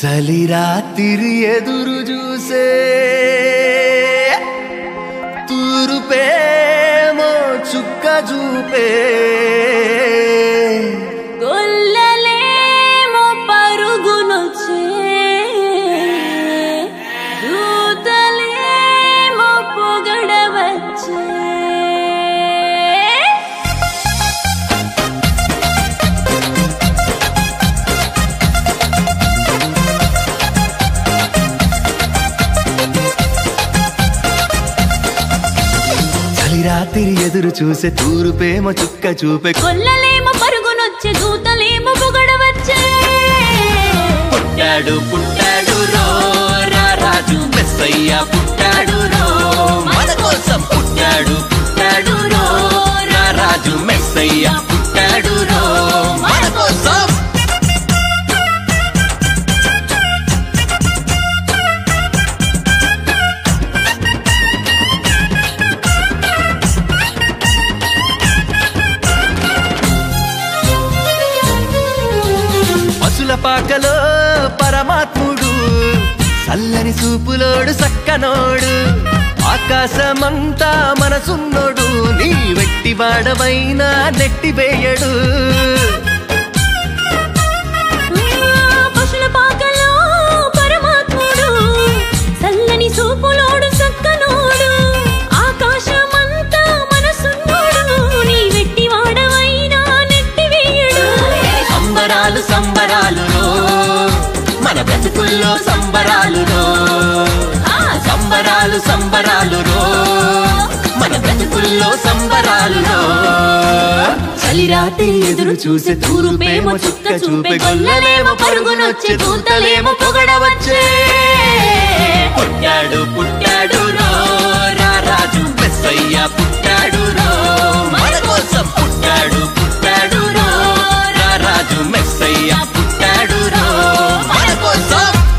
చలి రాత్రి ఎదురు చూసే తూరుపేమో చుక్క చూపే గొల్లలేమో పరుగునొచ్చే దూతలేమో పొగడవచ్చే చలి రాత్రి ఎదురు చూసే తూరుపేమో చుక్క చూపే గొల్లలేమో పరుగునొచ్చే దూతలేమో పొగడవచ్చే పుట్టాడు పుట్టాడు రో రా రాజు మెస్సయ్య పుట్టాడు రో మన కోసం పుట్టాడు పుట్టాడు రో రా రాజు మెస్సయ్య పుట్టాడు రో మన కోసం పసుల పాకలో పరమాత్ముడు చల్లని చూపులోడు సక్కనోడు ఆకాశమంతా మనసున్నోడు నీ వెట్టి వాడవైనా నెట్టివేయడు పశుల పాకలో పరమాత్ముడు చల్లని సూపులోడు సక్కనోడు ఆకాశమంతా మనసున్నోడు నీ వెట్టి వాడవైనా నెట్టివేయడు సంబరాలు సంబరాలు రో మన బ్రతుకుల్లో సంబరాలు రో ఆ సంబరాలు సంబరాలు రో మన బ్రతుకుల్లో సంబరాలు రో చలి రాత్రి ఎదురు చూసే తూరుపేమో చుక్క చూపే గొల్లలేమో పరుగునొచ్చే దూతలేమో పొగడవచ్చే పుట్టాడు పుట్టాడు రో రా రాజు మెస్సయ్య పుట్టాడు రో మన కోసం పుట్టాడు పుట్టాడు రో రా రాజు మెస్సయ్య పుట్టాడు రో మన కోసం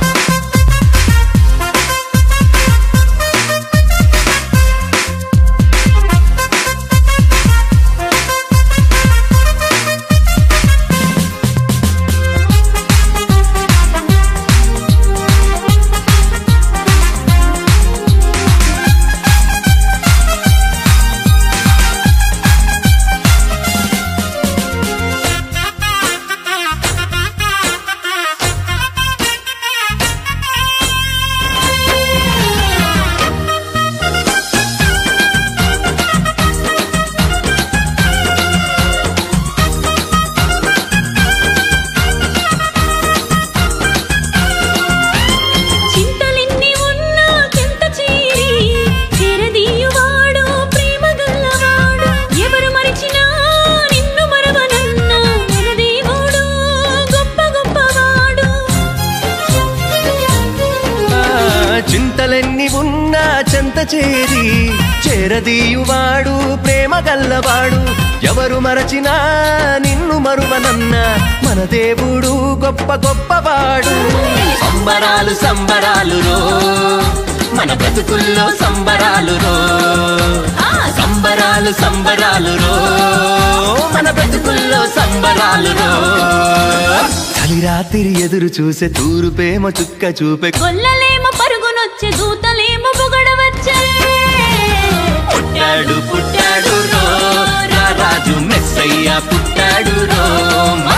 చింతలెన్ని ఉన్నా చెంత చేరి తెరదీయువాడు ప్రేమ గల్లవాడు ఎవరు మరిచినా నిన్ను మరవనన్న మన దేవుడు గొప్ప గొప్పవాడు ఆ, చింతలెన్ని ఉన్నా చెంత చేరి చేరదీయువాడు ప్రేమ గల్లవాడు ఎవరు మరచినా నిన్ను మరువనన్న మన దేవుడు గొప్ప గొప్పవాడు సంబరాలు సంబరాలు రో మన బ్రతుకుల్లో సంబరాలు రో ఆ, సంబరాలు సంబరాలు రో మన బ్రతుకుల్లో సంబరాలు రో చలి రాత్రి ఎదురు చూసే తూరుపేమో చుక్క చూపే గొల్లలేమో పరుగునొచ్చే దూతలేమో పొగడవచ్చే పుట్టాడు పుట్టాడు రో రా రాజు మెస్సయ్య పుట్టాడు రో